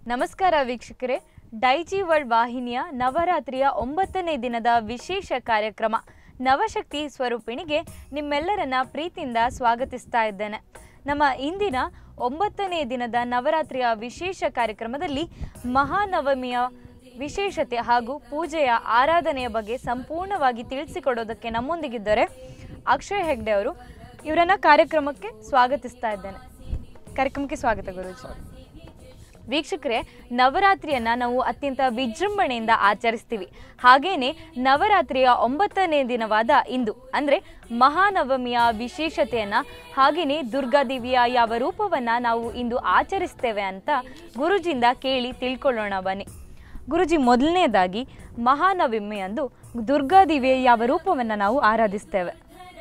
ನಮಸ್ಕಾರ ವೀಕ್ಷಕರೇ ಡೈಜಿ ವರ್ಲ್ಡ್ ವಾಹಿನಿಯ ನವರಾತ್ರಿಯ ಒಂಬತ್ತನೇ ದಿನದ ವಿಶೇಷ ಕಾರ್ಯಕ್ರಮ ನವಶಕ್ತಿ ಸ್ವರೂಪಿಣಿಗೆ ನಿಮ್ಮೆಲ್ಲರನ್ನ ಪ್ರೀತಿಯಿಂದ ಸ್ವಾಗತಿಸ್ತಾ ಇದ್ದೇನೆ ನಮ್ಮ ಇಂದಿನ ಒಂಬತ್ತನೇ ದಿನದ ನವರಾತ್ರಿಯ ವಿಶೇಷ ಕಾರ್ಯಕ್ರಮದಲ್ಲಿ ಮಹಾನವಮಿಯ ವಿಶೇಷತೆ ಹಾಗೂ ಪೂಜೆಯ ಆರಾಧನೆಯ ಬಗ್ಗೆ ಸಂಪೂರ್ಣವಾಗಿ ತಿಳಿಸಿಕೊಡೋದಕ್ಕೆ ನಮ್ಮೊಂದಿಗಿದ್ದಾರೆ ಅಕ್ಷಯ್ ಹೆಗ್ಡೆ ಅವರು ಇವರನ್ನ ಕಾರ್ಯಕ್ರಮಕ್ಕೆ ಸ್ವಾಗತಿಸ್ತಾ ಇದ್ದೇನೆ ಕಾರ್ಯಕ್ರಮಕ್ಕೆ ಸ್ವಾಗತ ಗುರುಜಿ ವೀಕ್ಷಕರೇ ನವರಾತ್ರಿಯನ್ನ ನಾವು ಅತ್ಯಂತ ವಿಜೃಂಭಣೆಯಿಂದ ಆಚರಿಸ್ತೀವಿ ಹಾಗೇನೆ ನವರಾತ್ರಿಯ ಒಂಬತ್ತನೇ ದಿನವಾದ ಇಂದು ಅಂದ್ರೆ ಮಹಾನವಮಿಯ ವಿಶೇಷತೆಯನ್ನ ಹಾಗೇನೆ ದುರ್ಗಾದೇವಿಯ ಯಾವ ರೂಪವನ್ನ ನಾವು ಇಂದು ಆಚರಿಸ್ತೇವೆ ಅಂತ ಗುರುಜಿಂದ ಕೇಳಿ ತಿಳ್ಕೊಳ್ಳೋಣ ಬನ್ನಿ ಗುರುಜಿ ಮೊದಲನೇದಾಗಿ ಮಹಾನವಮಿಯಂದು ದುರ್ಗಾದೇವಿಯ ಯಾವ ರೂಪವನ್ನ ನಾವು ಆರಾಧಿಸ್ತೇವೆ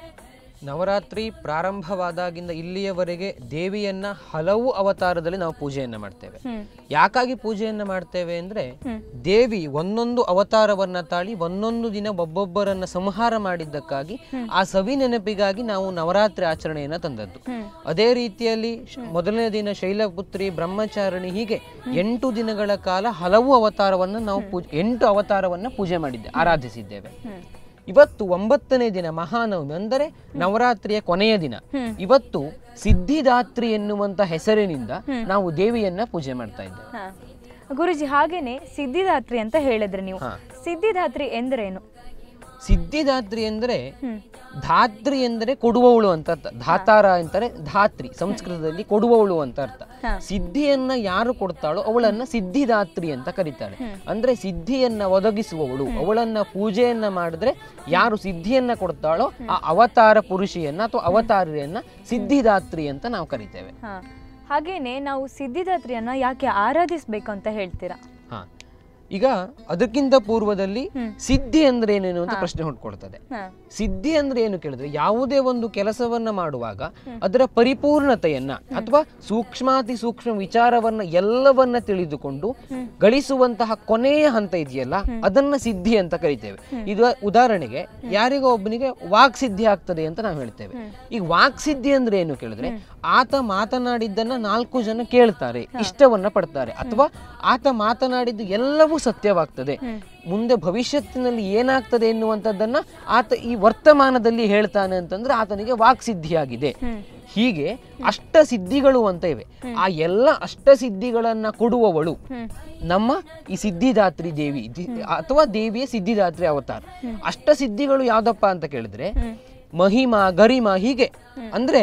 ನವರಾತ್ರಿ ಪ್ರಾರಂಭವಾದಾಗಿಂದ ಇಲ್ಲಿಯವರೆಗೆ ದೇವಿಯನ್ನ ಹಲವು ಅವತಾರದಲ್ಲಿ ನಾವು ಪೂಜೆಯನ್ನ ಮಾಡ್ತೇವೆ ಹ್ಮ್ ಯಾಕಾಗಿ ಪೂಜೆಯನ್ನ ಮಾಡ್ತೇವೆ ಅಂದ್ರೆ ದೇವಿ ಒಂದೊಂದು ಅವತಾರವನ್ನ ತಾಳಿ ಒಂದೊಂದು ದಿನ ಒಬ್ಬೊಬ್ಬರನ್ನ ಸಂಹಾರ ಮಾಡಿದ್ದಕ್ಕಾಗಿ ಆ ಸವಿ ನೆನಪಿಗಾಗಿ ನಾವು ನವರಾತ್ರಿ ಆಚರಣೆಯನ್ನ ತಂದದ್ದು ಹ್ಮ್ ಅದೇ ರೀತಿಯಲ್ಲಿ ಶ್- ಮೊದಲನೇ ದಿನ ಶೈಲಪುತ್ರಿ ಬ್ರಹ್ಮಚಾರಿಣಿ ಹೀಗೆ ಎಂಟು ದಿನಗಳ ಕಾಲ ಹಲವು ಅವತಾರವನ್ನ ನಾವು ಪೂಜೆ ಎಂಟು ಅವತಾರವನ್ನ ಪೂಜೆ ಮಾಡಿದ್ದೆ ಆರಾಧಿಸಿದ್ದೇವೆ ಹ್ಮ್ ಇವತ್ತು ಒಂಬತ್ತನೇ ದಿನ ಮಹಾನವಮಿ ಅಂದರೆ ನವರಾತ್ರಿಯ ಕೊನೆಯ ದಿನ ಹ್ಮ್. ಇವತ್ತು ಸಿದ್ಧಿದಾತ್ರಿ ಎನ್ನುವಂತ ಹೆಸರಿನಿಂದ ನಾವು ದೇವಿಯನ್ನ ಪೂಜೆ ಮಾಡ್ತಾ ಇದ್ದೇವೆ ಹಾ. ಗುರುಜಿ ಹಾಗೇನೆ ಸಿದ್ಧಿದಾತ್ರಿ ಅಂತ ಹೇಳಿದ್ರಿ ನೀವು ಹಾ. ಸಿದ್ಧಿದಾತ್ರಿ ಎಂದರೇನು ಸಿದ್ಧಿದಾತ್ರಿ ಎಂದರೆ ಹ್ಮ್ ಧಾತ್ರಿ ಎಂದರೆ ಕೊಡುವವಳು ಅಂತ ಅರ್ಥ ಧಾತಾರ ಅಂತಾರೆ ಧಾತ್ರಿ ಸಂಸ್ಕೃತದಲ್ಲಿ ಕೊಡುವವಳು ಅಂತ ಅರ್ಥ ಹಾ. ಸಿದ್ಧಿಯನ್ನ ಯಾರು ಕೊಡ್ತಾಳೋ ಅವಳನ್ನ ಸಿದ್ಧಿದಾತ್ರಿ ಅಂತ ಕರೀತಾರೆ ಅಂದ್ರೆ ಸಿದ್ಧಿಯನ್ನ ಒದಗಿಸುವವಳು ಅವಳನ್ನ ಪೂಜೆಯನ್ನ ಮಾಡಿದ್ರೆ ಯಾರು ಸಿದ್ಧಿಯನ್ನ ಕೊಡ್ತಾಳೋ ಆ ಅವತಾರ ಪುರುಷಿಯನ್ನ ಅಥವಾ ಅವತಾರಿಯನ್ನ ಸಿದ್ಧಿದಾತ್ರಿ ಅಂತ ನಾವು ಕರಿತೇವೆ ಹಾ ಹಾಗೇನೆ ನಾವು ಸಿದ್ಧಿದಾತ್ರಿಯನ್ನ ಯಾಕೆ ಆರಾಧಿಸ್ಬೇಕು ಅಂತ ಹೇಳ್ತೀರಾ ಹಾ ಈಗ ಅದಕ್ಕಿಂತ ಪೂರ್ವದಲ್ಲಿ ಹ್ಮ್. ಸಿದ್ಧಿ ಅಂದ್ರೆ ಏನೇನು ಅಂತ ಪ್ರಶ್ನೆ ಹುಟ್ಕೊಳ್ತದೆ ಹಾ ಸಿದ್ಧಿ ಅಂದ್ರೆ ಏನು ಕೇಳಿದ್ರೆ ಯಾವುದೇ ಒಂದು ಕೆಲಸವನ್ನ ಮಾಡುವಾಗ ಅದರ ಪರಿಪೂರ್ಣತೆಯನ್ನ ಅಥವಾ ಸೂಕ್ಷ್ಮಾತಿ ಸೂಕ್ಷ್ಮ ವಿಚಾರವನ್ನ ಎಲ್ಲವನ್ನ ತಿಳಿದುಕೊಂಡು ಗಳಿಸುವಂತಹ ಕೊನೆಯ ಹಂತ ಇದೆಯಲ್ಲ ಅದನ್ನ ಸಿದ್ಧಿ ಅಂತ ಕರಿತೇವೆ ಇದು ಉದಾಹರಣೆಗೆ ಯಾರಿಗೋ ಒಬ್ಬನಿಗೆ ವಾಕ್ ಸಿದ್ಧಿ ಆಗ್ತದೆ ಅಂತ ನಾವು ಹೇಳ್ತೇವೆ ಈಗ ವಾಕ್ ಸಿದ್ಧಿ ಅಂದ್ರೆ ಏನು ಕೇಳಿದ್ರೆ ಆತ ಮಾತನಾಡಿದ್ದನ್ನ ನಾಲ್ಕು ಜನ ಕೇಳ್ತಾರೆ ಇಷ್ಟವನ್ನ ಪಡ್ತಾರೆ ಅಥವಾ ಆತ ಮಾತನಾಡಿದ್ದು ಎಲ್ಲವೂ ಸತ್ಯವಾಗ್ತದೆ ಮುಂದೆ ಭವಿಷ್ಯತ್ತಿನಲ್ಲಿ ಏನಾಗ್ತದೆ ಎನ್ನುವಂಥದ್ದನ್ನ ಆತ ಈ ವರ್ತಮಾನದಲ್ಲಿ ಹೇಳ್ತಾನೆ ಅಂತಂದ್ರೆ ಆತನಿಗೆ ವಾಕ್ಸಿದ್ಧಿಯಾಗಿದೆ ಹ್ಮ್ ಹೀಗೆ ಅಷ್ಟ ಸಿದ್ಧಿಗಳು ಅಂತ ಇವೆ ಆ ಎಲ್ಲ ಅಷ್ಟ ಸಿದ್ಧಿಗಳನ್ನ ಕೊಡುವವಳು ಹ್ಮ್ ನಮ್ಮ ಈ ಸಿದ್ಧಿದಾತ್ರಿ ದೇವಿ ದಿ- ಅಥವಾ ದೇವಿಯ ಸಿದ್ಧಿದಾತ್ರಿ ಅವತಾರ ಅಷ್ಟ ಸಿದ್ಧಿಗಳು ಯಾವ್ದಪ್ಪ ಅಂತ ಕೇಳಿದ್ರೆ ಹ್ಮ್ ಮಹಿಮಾ ಗರಿಮಾ ಹೀಗೆ ಅಂದ್ರೆ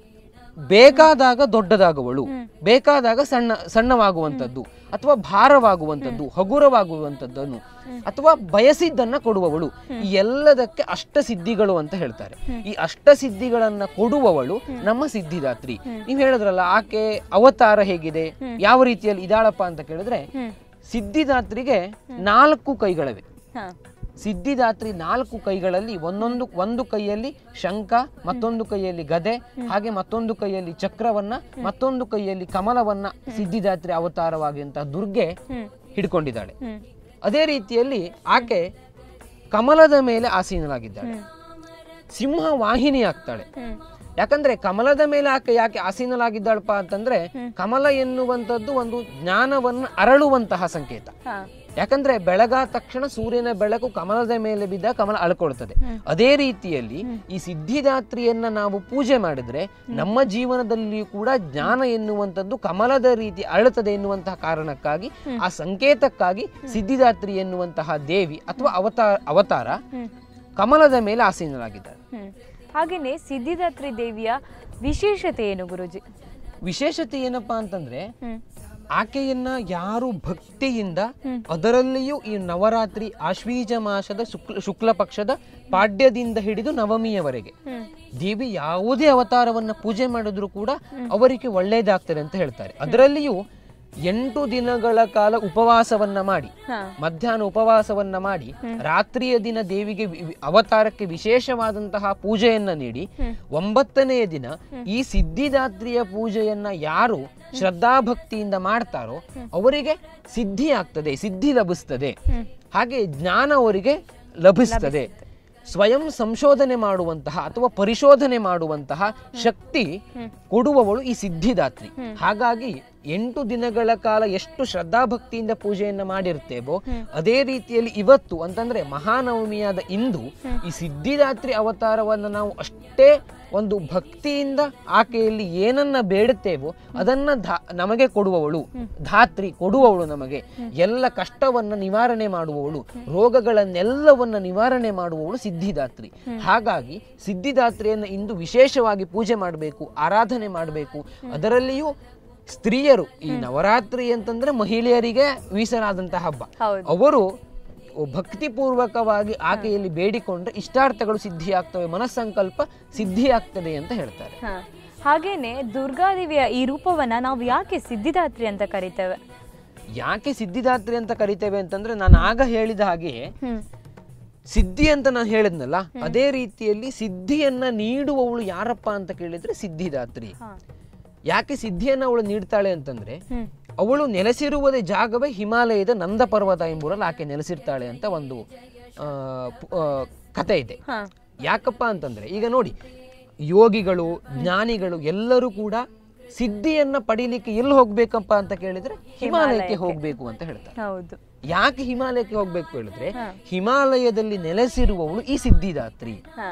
ಬೇಕಾದಾಗ ದೊಡ್ಡದಾಗುವಳು ಬೇಕಾದಾಗ ಸಣ್ಣ ಸಣ್ಣವಾಗುವಂಥದ್ದು ಅಥವಾ ಭಾರವಾಗುವಂಥದ್ದು ಹಗುರವಾಗುವಂಥದ್ದನ್ನು ಅಥವಾ ಬಯಸಿದ್ದನ್ನ ಕೊಡುವವಳು ಈ ಎಲ್ಲದಕ್ಕೆ ಅಷ್ಟ ಸಿದ್ಧಿಗಳು ಅಂತ ಹೇಳ್ತಾರೆ ಈ ಅಷ್ಟ ಸಿದ್ಧಿಗಳನ್ನ ಕೊಡುವವಳು ನಮ್ಮ ಸಿದ್ಧಿದಾತ್ರಿ ನೀವು ಹೇಳಿದ್ರಲ್ಲ ಆಕೆ ಅವತಾರ ಹೇಗಿದೆ ಯಾವ ರೀತಿಯಲ್ಲಿ ಇದಾಳಪ್ಪ ಅಂತ ಕೇಳಿದ್ರೆ ಹ್ಮ್ ಸಿದ್ಧಿದಾತ್ರಿಗೆ ನಾಲ್ಕು ಕೈಗಳಿವೆ ಹಾ ಸಿದ್ಧಿದಾತ್ರಿ ನಾಲ್ಕು ಕೈಗಳಲ್ಲಿ ಒಂದೊಂದು ಒಂದು ಕೈಯಲ್ಲಿ ಶಂಖ ಮತ್ತೊಂದು ಕೈಯಲ್ಲಿ ಗದೆ ಹಾಗೆ ಮತ್ತೊಂದು ಕೈಯಲ್ಲಿ ಚಕ್ರವನ್ನ ಮತ್ತೊಂದು ಕೈಯಲ್ಲಿ ಕಮಲವನ್ನ ಸಿದ್ಧಿದಾತ್ರಿ ಅವತಾರವಾಗಿಂತಹ ದುರ್ಗೆ ಹ್ಮ್ ಹಿಡ್ಕೊಂಡಿದ್ದಾಳೆ ಹ್ಮ್ ಅದೇ ರೀತಿಯಲ್ಲಿ ಆಕೆ ಕಮಲದ ಮೇಲೆ ಆಸೀನಲಾಗಿದ್ದಾಳೆ ಸಿಂಹ ವಾಹಿನಿ ಆಗ್ತಾಳೆ ಹ್ಮ್ ಯಾಕಂದ್ರೆ ಕಮಲದ ಮೇಲೆ ಆಕೆ ಯಾಕೆ ಆಸೀನಲಾಗಿದ್ದಾಳಪ್ಪ ಅಂತಂದ್ರೆ ಕಮಲ ಎನ್ನುವಂಥದ್ದು ಒಂದು ಜ್ಞಾನವನ್ನು ಅರಳುವಂತಹ ಸಂಕೇತ ಹಾ ಯಾಕಂದ್ರೆ ಬೆಳಗಾದ ತಕ್ಷಣ ಸೂರ್ಯನ ಬೆಳಕು ಕಮಲದ ಮೇಲೆ ಬಿದ್ದ ಕಮಲ ಅಳ್ಕೊಳ್ತದೆ ಅದೇ ರೀತಿಯಲ್ಲಿ ಈ ಸಿದ್ಧಿದಾತ್ರಿಯನ್ನ ನಾವು ಪೂಜೆ ಮಾಡಿದ್ರೆ ನಮ್ಮ ಜೀವನದಲ್ಲಿಯೂ ಕೂಡ ಜ್ಞಾನ ಎನ್ನುವಂಥದ್ದು ಕಮಲದ ರೀತಿ ಅರಳುತ್ತದೆ ಎನ್ನುವಂತಹ ಕಾರಣಕ್ಕಾಗಿ ಆ ಸಂಕೇತಕ್ಕಾಗಿ ಸಿದ್ಧಿದಾತ್ರಿ ಎನ್ನುವಂತಹ ದೇವಿ ಅಥವಾ ಅವತಾರ ಅವತಾರ ಹ್ಮ್ ಕಮಲದ ಮೇಲೆ ಆಸೀನರಾಗಿದ್ದಾರೆ ಹ್ಮ್ ಹಾಗೇನೆ ಸಿದ್ಧಿದಾತ್ರಿ ದೇವಿಯ ವಿಶೇಷತೆ ಏನು ಗುರುಜಿ ವಿಶೇಷತೆ ಏನಪ್ಪಾ ಅಂತಂದ್ರೆ ಹ್ಮ್ ಆಕೆಯನ್ನ ಯಾರು ಭಕ್ತಿಯಿಂದ ಅದರಲ್ಲಿಯೂ ಈ ನವರಾತ್ರಿ ಆಶ್ವೀಜ ಮಾಸದ ಶುಕ್ಲ ಶುಕ್ಲ ಪಕ್ಷದ ಪಾಡ್ಯದಿಂದ ಹಿಡಿದು ನವಮಿಯವರೆಗೆ ಹ್ಮ್ ದೇವಿ ಯಾವುದೇ ಅವತಾರವನ್ನ ಪೂಜೆ ಮಾಡಿದ್ರು ಕೂಡ ಅವರಿಗೆ ಒಳ್ಳೇದಾಗ್ತದೆ ಅಂತ ಹೇಳ್ತಾರೆ ಅದರಲ್ಲಿಯೂ ಎಂಟು ದಿನಗಳ ಕಾಲ ಉಪವಾಸವನ್ನ ಮಾಡಿ ಹಾ ಮಧ್ಯಾಹ್ನ ಉಪವಾಸವನ್ನ ಮಾಡಿ ರಾತ್ರಿಯ ದಿನ ದೇವಿಗೆ ವಿ- ವಿ- ಅವತಾರಕ್ಕೆ ವಿಶೇಷವಾದಂತಹ ಪೂಜೆಯನ್ನ ನೀಡಿ ಒಂಬತ್ತನೆಯ ದಿನ ಈ ಸಿದ್ಧಿದಾತ್ರಿಯ ಪೂಜೆಯನ್ನ ಯಾರು ಶ್ರದ್ಧಾಭಕ್ತಿಯಿಂದ ಮಾಡ್ತಾರೋ ಅವರಿಗೆ ಸಿದ್ಧಿ ಆಗ್ತದೆ ಸಿದ್ಧಿ ಲಭಿಸ್ತದೆ ಹಾಗೆ ಜ್ಞಾನ ಅವರಿಗೆ ಲಭಿಸ್ತದೆ ಸ್ವಯಂ ಸಂಶೋಧನೆ ಮಾಡುವಂತಹ ಅಥವಾ ಪರಿಶೋಧನೆ ಮಾಡುವಂತಹ ಶಕ್ತಿ ಕೊಡುವವಳು ಈ ಸಿದ್ಧಿದಾತ್ರಿ ಹಾಗಾಗಿ ಎಂಟು ದಿನಗಳ ಕಾಲ ಎಷ್ಟು ಶ್ರದ್ಧಾಭಕ್ತಿಯಿಂದ ಪೂಜೆಯನ್ನ ಮಾಡಿರ್ತೇವೋ ಅದೇ ರೀತಿಯಲ್ಲಿ ಇವತ್ತು ಅಂತಂದ್ರೆ ಮಹಾನವಮಿಯಾದ ಇಂದು ಈ ಸಿದ್ಧಿದಾತ್ರಿ ಅವತಾರವನ್ನು ನಾವು ಅಷ್ಟೇ ಒಂದು ಭಕ್ತಿಯಿಂದ ಆಕೆಯಲ್ಲಿ ಏನನ್ನ ಬೇಡುತ್ತೇವೋ ಅದನ್ನ ಧಾ- ನಮಗೆ ಕೊಡುವವಳು ಧಾತ್ರಿ ಕೊಡುವವಳು ನಮಗೆ ಎಲ್ಲ ಕಷ್ಟವನ್ನ ನಿವಾರಣೆ ಮಾಡುವವಳು ರೋಗಗಳನ್ನೆಲ್ಲವನ್ನ ನಿವಾರಣೆ ಮಾಡುವವಳು ಸಿದ್ಧಿದಾತ್ರಿ ಹಾಗಾಗಿ ಸಿದ್ಧಿದಾತ್ರಿಯನ್ನು ಇಂದು ವಿಶೇಷವಾಗಿ ಪೂಜೆ ಮಾಡಬೇಕು ಆರಾಧನೆ ಮಾಡಬೇಕು ಅದರಲ್ಲಿಯೂ ಸ್ತ್ರೀಯರು ಈ ನವರಾತ್ರಿ ಅಂತಂದ್ರೆ ಮಹಿಳೆಯರಿಗೆ ಮೀಸಲಾದಂತಹ ಹಬ್ಬ ಹೌದು ಅವರು ಭಕ್ತಿಪೂರ್ವಕವಾಗಿ ಆಕೆಯಲ್ಲಿ ಬೇಡಿಕೊಂಡ್ರೆ ಇಷ್ಟಾರ್ಥಗಳು ಸಿದ್ಧಿಯಾಗ್ತವೆ ಮನಸ್ಸಂಕಲ್ಪ ಸಿದ್ಧಿಯಾಗ್ತದೆ ಅಂತ ಹೇಳ್ತಾರೆ ಹಾ ಹಾಗೇನೆ ದುರ್ಗಾದೇವಿಯ ಈ ರೂಪವನ್ನ ನಾವು ಯಾಕೆ ಸಿದ್ಧಿದಾತ್ರಿ ಅಂತ ಕರಿತೇವೆ ಯಾಕೆ ಸಿದ್ಧಿದಾತ್ರಿ ಅಂತ ಕರಿತೇವೆ ಅಂತಂದ್ರೆ ನಾನು ಆಗ ಹೇಳಿದ ಹಾಗೆ ಹ್ಮ್ ಸಿದ್ಧಿ ಅಂತ ನಾನು ಹೇಳಿದ್ನಲ್ಲ ಅದೇ ರೀತಿಯಲ್ಲಿ ಸಿದ್ಧಿಯನ್ನ ನೀಡುವವಳು ಯಾರಪ್ಪ ಅಂತ ಕೇಳಿದ್ರೆ ಸಿದ್ಧಿದಾತ್ರಿ ಹಾ ಯಾಕೆ ಸಿದ್ಧಿಯನ್ನ ಅವಳು ನೀಡ್ತಾಳೆ ಅಂತಂದ್ರೆ ಹ್ಮ್ ಅವಳು ನೆಲೆಸಿರುವುದೇ ಜಾಗವೇ ಹಿಮಾಲಯದ ನಂದ ಪರ್ವತ ಎಂಬೂರಲ್ಲಿ ಆಕೆ ನೆಲೆಸಿರ್ತಾಳೆ ಅಂತ ಒಂದು ಆ, ಪು- ಆ, ಕತೆ ಇದೆ ಹಾ ಯಾಕಪ್ಪ ಅಂತಂದ್ರೆ ಈಗ ನೋಡಿ ಯೋಗಿಗಳು ಜ್ಞಾನಿಗಳು ಎಲ್ಲರೂ ಕೂಡ ಸಿದ್ಧಿಯನ್ನ ಪಡೀಲಿಕ್ಕೆ ಎಲ್ಲಿ ಹೋಗ್ಬೇಕಪ್ಪ ಅಂತ ಕೇಳಿದ್ರೆ ಹಿಮಾಲಯಕ್ಕೆ ಹೋಗ್ಬೇಕು ಅಂತ ಹೇಳ್ತಾರೆ ಹೌದು ಯಾಕೆ ಹಿಮಾಲಯಕ್ಕೆ ಹೋಗ್ಬೇಕು ಹೇಳಿದ್ರೆ ಹಾ. ಹಿಮಾಲಯದಲ್ಲಿ ನೆಲೆಸಿರುವವಳು ಈ ಸಿದ್ಧಿದಾತ್ರಿ ಹಾ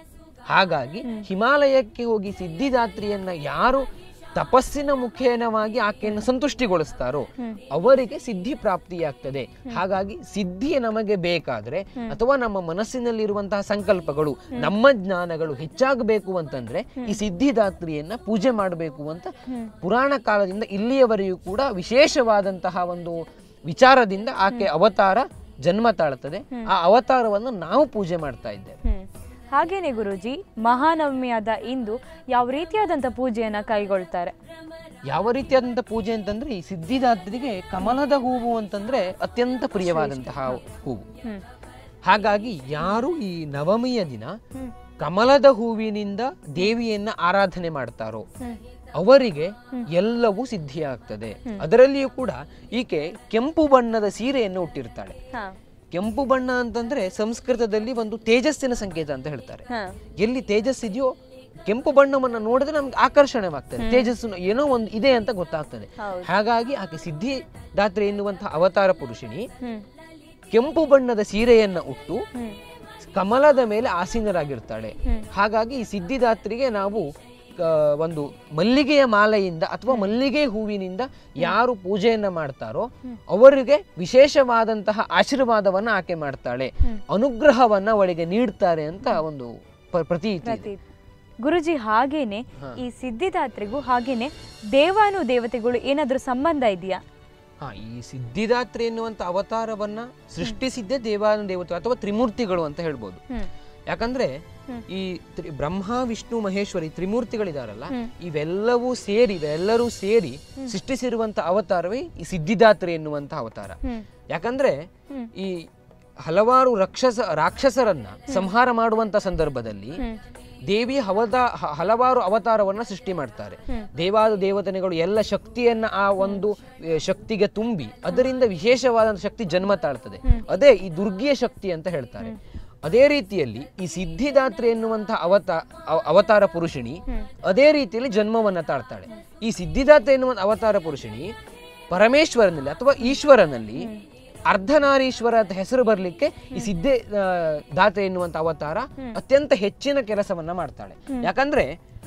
ಹಾಗಾಗಿ ಹಿಮಾಲಯಕ್ಕೆ ಹೋಗಿ ಸಿದ್ಧಿದಾತ್ರಿಯನ್ನ ಯಾರು ತಪಸ್ಸಿನ ಮುಖೇನವಾಗಿ ಆಕೆಯನ್ನು ಸಂತುಷ್ಟಿಗೊಳಿಸ್ತಾರೋ ಅವರಿಗೆ ಸಿದ್ಧಿ ಪ್ರಾಪ್ತಿಯಾಗ್ತದೆ ಹಾಗಾಗಿ ಸಿದ್ಧಿ ನಮಗೆ ಬೇಕಾದ್ರೆ ಅಥವಾ ನಮ್ಮ ಮನಸ್ಸಿನಲ್ಲಿರುವಂತಹ ಸಂಕಲ್ಪಗಳು ನಮ್ಮ ಜ್ಞಾನಗಳು ಹೆಚ್ಚಾಗಬೇಕು ಅಂತಂದ್ರೆ ಈ ಸಿದ್ಧಿದಾತ್ರಿಯನ್ನ ಪೂಜೆ ಮಾಡಬೇಕು ಅಂತ ಪುರಾಣ ಕಾಲದಿಂದ ಇಲ್ಲಿಯವರೆಗೂ ಕೂಡ ವಿಶೇಷವಾದಂತಹ ಒಂದು ವಿಚಾರದಿಂದ ಆಕೆ ಅವತಾರ ಜನ್ಮ ತಾಳುತ್ತದೆ ಆ ಅವತಾರವನ್ನು ನಾವು ಪೂಜೆ ಮಾಡ್ತಾ ಇದ್ದೇವೆ ಹ್ಮ್ ಹಾಗೇನೆ ಗುರುಜಿ ಮಹಾನವಮಿಯಾದ ಇಂದು ಯಾವ ರೀತಿಯಾದಂಥ ಪೂಜೆಯನ್ನ ಕೈಗೊಳ್ತಾರೆ ಯಾವ ರೀತಿಯಾದಂಥ ಪೂಜೆ ಅಂತಂದ್ರೆ ಈ ಸಿದ್ಧಿದಾತ್ರಿಗೆ ಕಮಲದ ಹೂವು ಅಂತಂದ್ರೆ ಅತ್ಯಂತ ಪ್ರಿಯವಾದಂತಹ ಹೂವು ಹ್ಮ್ ಹಾಗಾಗಿ ಯಾರು ಈ ನವಮಿಯ ದಿನ ಹ್ಮ್ ಕಮಲದ ಹೂವಿನಿಂದ ದೇವಿಯನ್ನ ಆರಾಧನೆ ಮಾಡ್ತಾರೋ ಹ್ಮ್ ಅವರಿಗೆ ಎಲ್ಲವೂ ಸಿದ್ಧಿಯಾಗ್ತದೆ ಅದರಲ್ಲಿಯೂ ಕೂಡ ಈಕೆ ಕೆಂಪು ಬಣ್ಣದ ಸೀರೆಯನ್ನು ಹುಟ್ಟಿರ್ತಾಳೆ ಹಾ ಕೆಂಪು ಬಣ್ಣ ಅಂತಂದ್ರೆ ಸಂಸ್ಕೃತದಲ್ಲಿ ಒಂದು ತೇಜಸ್ಸಿನ ಸಂಕೇತ ಅಂತ ಹೇಳ್ತಾರೆ ಹಾ ಎಲ್ಲಿ ತೇಜಸ್ಸಿದೆಯೋ ಕೆಂಪು ಬಣ್ಣವನ್ನ ನೋಡಿದ್ರೆ ನಮ್ಗೆ ಆಕರ್ಷಣವಾಗ್ತದೆ ತೇಜಸ್ಸು ಏನೋ ಒಂದು ಇದೆ ಅಂತ ಗೊತ್ತಾಗ್ತದೆ ಹೌದು. ಹಾಗಾಗಿ ಆಕೆ ಸಿದ್ಧಿದಾತ್ರಿ ಎನ್ನುವಂತಹ ಅವತಾರ ಪುರುಷಿಣಿ ಹ್ಮ್ ಕೆಂಪು ಬಣ್ಣದ ಸೀರೆಯನ್ನ ಉಟ್ಟು ಹ್ಮ್ ಕಮಲದ ಮೇಲೆ ಆಸೀನರಾಗಿರ್ತಾಳೆ ಹ್ಮ್. ಹಾಗಾಗಿ ಈ ಸಿದ್ಧಿದಾತ್ರಿಗೆ ನಾವು ಆ, ಒಂದು ಮಲ್ಲಿಗೆಯ ಮಾಲೆಯಿಂದ ಅಥವಾ ಮಲ್ಲಿಗೆ ಹೂವಿನಿಂದ ಯಾರು ಪೂಜೆಯನ್ನ ಮಾಡ್ತಾರೋ ಅವರಿಗೆ ವಿಶೇಷವಾದಂತಹ ಆಶೀರ್ವಾದವನ್ನ ಆಕೆ ಮಾಡ್ತಾಳೆ ಅನುಗ್ರಹವನ್ನ ಅವಳಿಗೆ ನೀಡ್ತಾರೆ ಅಂತ ಒಂದು ಪ- ಪ್ರತೀತಿ ಇದೆ. ಪ್ರತೀತಿ ಗುರುಜಿ ಹಾಗೇನೆ ಈ ಸಿದ್ಧಿದಾತ್ರಿಗೂ ಹಾಗೇನೆ ದೇವಾನು ದೇವತೆಗಳು ಏನಾದ್ರೂ ಸಂಬಂಧ ಇದೆಯಾ ಹಾ ಈ ಸಿದ್ಧಿದಾತ್ರಿ ಎನ್ನುವಂತ ಅವತಾರವನ್ನ ಸೃಷ್ಟಿಸಿದ್ದೇ ದೇವಾನು ದೇವತೆ ಅಥವಾ ತ್ರಿಮೂರ್ತಿಗಳು ಅಂತ ಹೇಳ್ಬೋದು ಹ್ಮ್ ಯಾಕಂದ್ರೆ ಈ ತ್ರಿ- ಬ್ರಹ್ಮ ವಿಷ್ಣು ಮಹೇಶ್ವರಿ ತ್ರಿಮೂರ್ತಿಗಳಿದಾರಲ್ಲ ಇವೆಲ್ಲವೂ ಸೇರಿ ಇವೆಲ್ಲರೂ ಸೇರಿ ಸೃಷ್ಟಿಸಿರುವಂತ ಅವತಾರವೇ ಈ ಸಿದ್ಧಿದಾತ್ರಿ ಎನ್ನುವಂತ ಅವತಾರ ಹ್ಮ್ ಯಾಕಂದ್ರೆ ಈ ಹಲವಾರು ರಾಕ್ಷಸ ರಾಕ್ಷಸರನ್ನ ಸಂಹಾರ ಮಾಡುವಂತ ಸಂದರ್ಭದಲ್ಲಿ ದೇವಿ ಹವದ ಹ- ಹಲವಾರು ಅವತಾರವನ್ನ ಸೃಷ್ಟಿ ಮಾಡ್ತಾರೆ ದೇವಾದ ದೇವತನೆಗಳು ಎಲ್ಲ ಶಕ್ತಿಯನ್ನ ಆ ಒಂದು ಆ, ಶಕ್ತಿಗೆ ತುಂಬಿ ಅದರಿಂದ ವಿಶೇಷವಾದ ಶಕ್ತಿ ಜನ್ಮ ತಾಳ್ತದೆ ಅದೇ ಈ ದುರ್ಗಿಯ ಶಕ್ತಿ ಅಂತ ಹೇಳ್ತಾರೆ ಅದೇ ರೀತಿಯಲ್ಲಿ ಈ ಸಿದ್ಧಿದಾತ್ರಿ ಎನ್ನುವಂತಹ ಅವತ ಅವ- ಅವತಾರ ಪುರುಷಿಣಿ ಅದೇ ರೀತಿಯಲ್ಲಿ ಜನ್ಮವನ್ನ ತಾಳ್ತಾಳೆ ಈ ಸಿದ್ಧಿದಾತ್ರಿ ಎನ್ನುವ ಅವತಾರ ಪುರುಷಿಣಿ ಪರಮೇಶ್ವರನಲ್ಲಿ ಅಥವಾ ಈಶ್ವರನಲ್ಲಿ ಅರ್ಧನಾರೀಶ್ವರ ಅಂತ ಹೆಸರು ಬರಲಿಕ್ಕೆ ಈ ಸಿದ್ಧೆ ಆ, ದಾತೆ ಎನ್ನುವಂತ ಅವತಾರ ಅತ್ಯಂತ ಹೆಚ್ಚಿನ ಕೆಲಸವನ್ನ ಮಾಡ್ತಾಳೆ ಯಾಕಂದ್ರೆ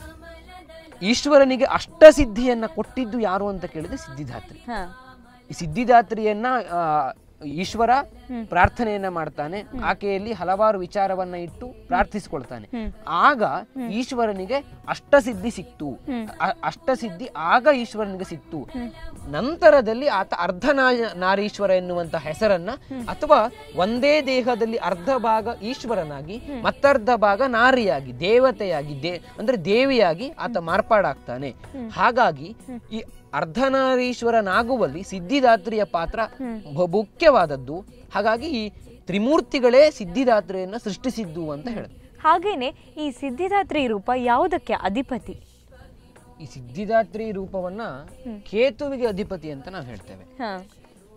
ಈಶ್ವರನಿಗೆ ಅಷ್ಟಸಿದ್ಧಿಯನ್ನ ಕೊಟ್ಟಿದ್ದು ಯಾರು ಅಂತ ಕೇಳಿದ್ರೆ ಸಿದ್ಧಿದಾತ್ರಿ ಹಾ ಈ ಸಿದ್ಧಿದಾತ್ರಿಯನ್ನ ಆ, ಈಶ್ವರ ಪ್ರಾರ್ಥನೆಯನ್ನ ಮಾಡ್ತಾನೆ ಆಕೆಯಲ್ಲಿ ಹಲವಾರು ವಿಚಾರವನ್ನ ಇಟ್ಟು ಪ್ರಾರ್ಥಿಸಿಕೊಳ್ತಾನೆ ಆಗ ಈಶ್ವರನಿಗೆ ಅಷ್ಟಸಿದ್ಧಿ ಸಿಕ್ತು ಅ- ಅಷ್ಟಸಿದ್ಧಿ ಆಗ ಈಶ್ವರನಿಗೆ ಸಿಕ್ತು ನಂತರದಲ್ಲಿ ಆತ ಅರ್ಧ ನಾರೀಶ್ವರ ಎನ್ನುವಂತ ಹೆಸರನ್ನ ಅಥವಾ ಒಂದೇ ದೇಹದಲ್ಲಿ ಅರ್ಧ ಭಾಗ ಈಶ್ವರನಾಗಿ ಮತ್ತರ್ಧ ಭಾಗ ನಾರಿಯಾಗಿ ದೇವತೆಯಾಗಿ ದೇ ಅಂದ್ರೆ ದೇವಿಯಾಗಿ ಆತ ಮಾರ್ಪಾಡಾಗ್ತಾನೆ ಹಾಗಾಗಿ ಈ ಅರ್ಧನಾರೀಶ್ವರನಾಗುವಲ್ಲಿ ಸಿದ್ಧಿದಾತ್ರಿಯ ಪಾತ್ರ ಬ- ಮುಖ್ಯವಾದದ್ದು ಹಾಗಾಗಿ ಈ ತ್ರಿಮೂರ್ತಿಗಳೇ ಸಿದ್ಧಿದಾತ್ರಿಯನ್ನ ಸೃಷ್ಟಿಸಿದ್ದು ಅಂತ ಹೇಳುತ್ತೆ ಹಾಗೇನೆ ಈ ಸಿದ್ಧಿದಾತ್ರಿ ರೂಪ ಯಾವುದಕ್ಕೆ ಅಧಿಪತಿ ಈ ಸಿದ್ಧಿದಾತ್ರಿ ರೂಪವನ್ನ ಕೇತುವಿಗೆ ಅಧಿಪತಿ ಅಂತ ನಾವು ಹೇಳ್ತೇವೆ ಹಾ